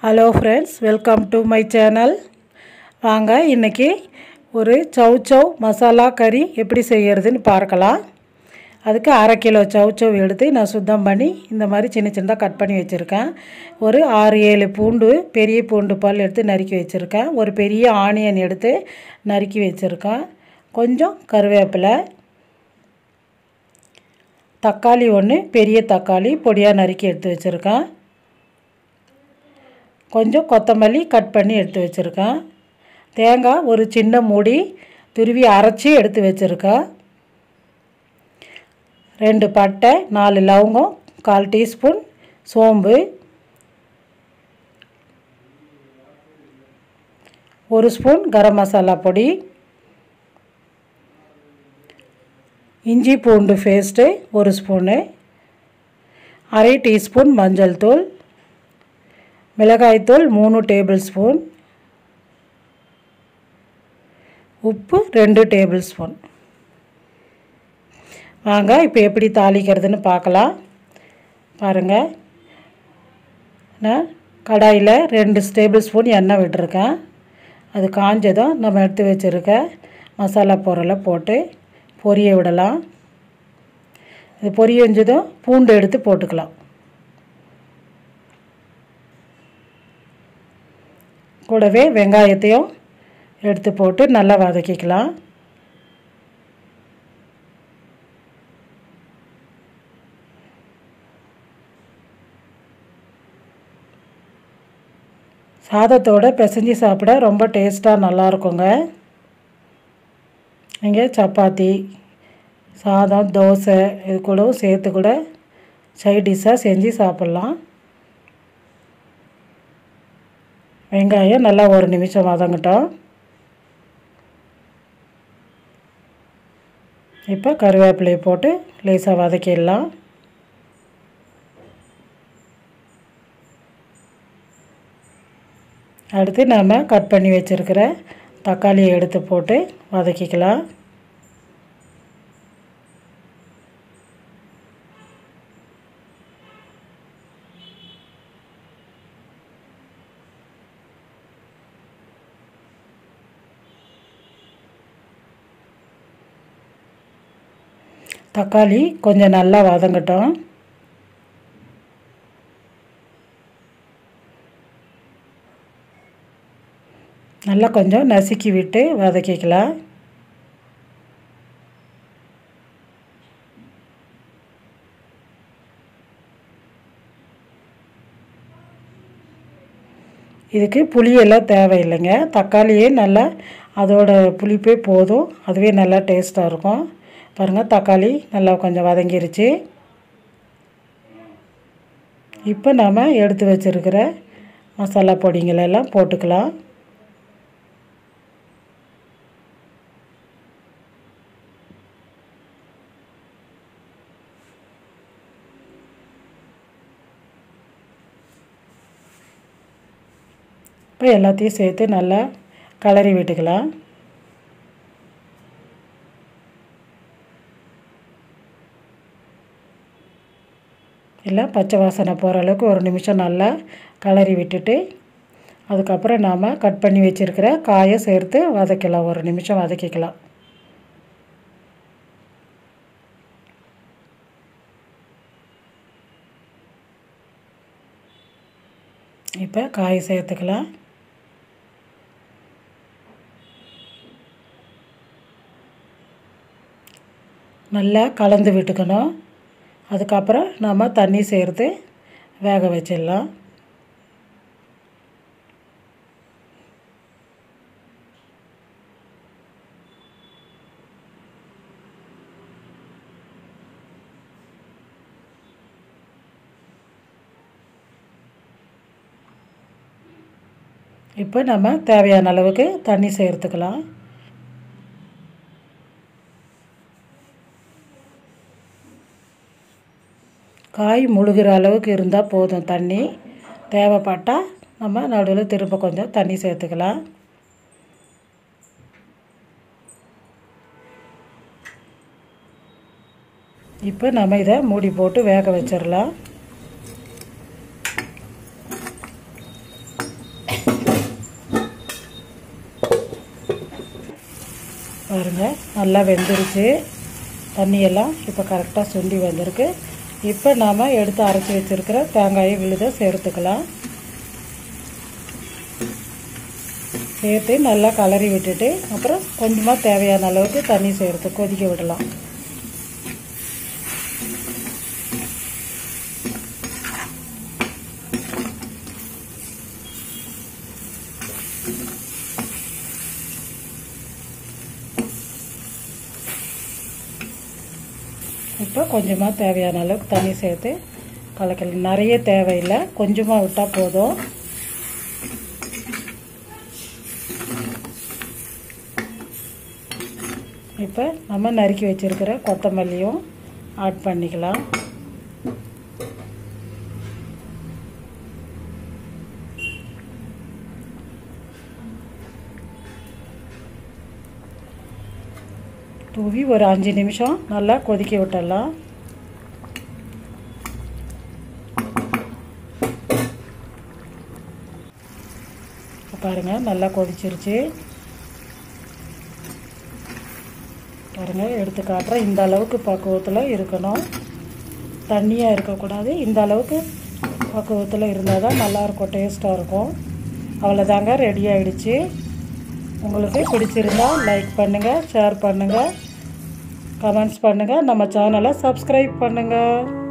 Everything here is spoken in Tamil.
hello friends welcome to my channel வாங்க இன்றைக்கி ஒரு சவ் சவ் மசாலா கறி எப்படி செய்கிறதுன்னு பார்க்கலாம் அதுக்கு அரை கிலோ சவ் சவ் எடுத்து நான் சுத்தம் பண்ணி இந்த மாதிரி சின்ன சின்னதாக கட் பண்ணி வச்சுருக்கேன் ஒரு ஆறு ஏழு பூண்டு பெரிய பூண்டு பல் எடுத்து நறுக்கி வச்சுருக்கேன் ஒரு பெரிய ஆனியன் எடுத்து நறுக்கி வச்சுருக்கேன் கொஞ்சம் கருவேப்பிலை தக்காளி ஒன்று பெரிய தக்காளி பொடியாக நறுக்கி எடுத்து வச்சுருக்கேன் கொஞ்சம் கொத்தமல்லி கட் பண்ணி எடுத்து வச்சுருக்கேன் தேங்காய் ஒரு சின்ன மூடி துருவி அரைச்சி எடுத்து வச்சுருக்கேன் ரெண்டு பட்டை நாலு லவங்கம் கால் டீஸ்பூன் சோம்பு ஒரு ஸ்பூன் கரம் மசாலா பொடி இஞ்சி பூண்டு பேஸ்ட்டு ஒரு ஸ்பூனு அரை டீஸ்பூன் மஞ்சள் தூள் மிளகாய்த்தூள் மூணு டேபிள் ஸ்பூன் உப்பு ரெண்டு டேபிள் ஸ்பூன் வாங்க இப்போ எப்படி தாளிக்கிறதுன்னு பார்க்கலாம் பாருங்கள் நான் கடாயில் ரெண்டு டேபிள் ஸ்பூன் எண்ணெய் விட்டுருக்கேன் அது காஞ்சதும் நம்ம எடுத்து வச்சுருக்க மசாலா பொருளை போட்டு பொரிய விடலாம் இது பொரியஞ்சதும் பூண்டு எடுத்து போட்டுக்கலாம் கூடவே வெங்காயத்தையும் எடுத்து போட்டு நல்லா வதக்கிக்கலாம் சாதத்தோடு பிசைஞ்சு சாப்பிட ரொம்ப டேஸ்ட்டாக நல்லாயிருக்குங்க இங்கே சப்பாத்தி சாதம் தோசை இது கூடவும் சேர்த்து கூட சைட் டிஷ்ஷாக செஞ்சு சாப்பிட்லாம் வெங்காயம் நல்லா ஒரு நிமிஷம் வதங்கட்டும் இப்போ கருவேப்பிலையை போட்டு லேசாக வதக்கிடலாம் அடுத்து நாம் கட் பண்ணி வச்சுருக்கிற தக்காளியை எடுத்து போட்டு வதக்கிக்கலாம் தக்காளி கொஞ்சம் நல்லா வதங்கட்டும் நல்லா கொஞ்சம் நசுக்கி விட்டு வதக்கிக்கலாம் இதுக்கு புளியெல்லாம் தேவையில்லைங்க தக்காளியே நல்லா அதோட புளிப்பே போதும் அதுவே நல்லா டேஸ்ட்டாக இருக்கும் பாருங்கள் தக்காளி நல்லா கொஞ்சம் வதங்கிருச்சு இப்போ நாம் எடுத்து வச்சுருக்கிற மசாலா பொடிங்களெல்லாம் போட்டுக்கலாம் இப்போ எல்லாத்தையும் சேர்த்து நல்லா கலரி விட்டுக்கலாம் இல்லை பச்சை வாசனை போகிற அளவுக்கு ஒரு நிமிஷம் நல்லா கலரி விட்டுட்டு அதுக்கப்புறம் நாம் கட் பண்ணி வச்சுருக்கிற காயை சேர்த்து வதக்கலாம் ஒரு நிமிஷம் வதக்கிக்கலாம் இப்போ காய் சேர்த்துக்கலாம் நல்லா கலந்து விட்டுக்கணும் அதுக்கப்புறம் நம்ம தண்ணி சேர்த்து வேக வச்சிடலாம் இப்போ நம்ம தேவையான அளவுக்கு தண்ணி சேர்த்துக்கலாம் காய் முழுகிற அளவுக்கு இருந்தால் போதும் தண்ணி தேவைப்பட்டால் நம்ம நடுவில் திரும்ப கொஞ்சம் தண்ணி சேர்த்துக்கலாம் இப்போ நம்ம இதை மூடி போட்டு வேக வச்சிடலாம் பாருங்கள் நல்லா வெந்துருச்சு தண்ணியெல்லாம் இப்போ கரெக்டாக சுண்டி வந்திருக்கு இப்போ நாம் எடுத்து அரைச்சி வச்சுருக்கிற தேங்காயை விழுத சேர்த்துக்கலாம் சேர்த்து நல்லா கலரி விட்டுட்டு அப்புறம் கொஞ்சமாக தேவையான அளவுக்கு தண்ணி சேர்த்து கொதிக்க விடலாம் இப்போ கொஞ்சமாக தேவையான அளவுக்கு தண்ணி சேர்த்து கலக்கல் நிறைய தேவையில்லை கொஞ்சமாக விட்டால் போதும் இப்போ நம்ம நறுக்கி வச்சுருக்கிற கொத்தமல்லியும் ஆட் பண்ணிக்கலாம் தூவி ஒரு அஞ்சு நிமிஷம் நல்லா கொதிக்க விட்டுடலாம் பாருங்கள் நல்லா கொதிச்சிருச்சு பாருங்கள் எடுத்து காட்டுறேன் இந்த அளவுக்கு பக்குவத்தில் இருக்கணும் தண்ணியாக இருக்கக்கூடாது இந்த அளவுக்கு பக்குவத்தில் இருந்தால் தான் நல்லாயிருக்கும் டேஸ்ட்டாக இருக்கும் அவ்வளோதாங்க ரெடி ஆகிடுச்சு உங்களுக்கு பிடிச்சிருந்தா லைக் பண்ணுங்கள் ஷேர் பண்ணுங்கள் கமெண்ட்ஸ் பண்ணுங்கள் நம்ம சேனலை சப்ஸ்கிரைப் பண்ணுங்கள்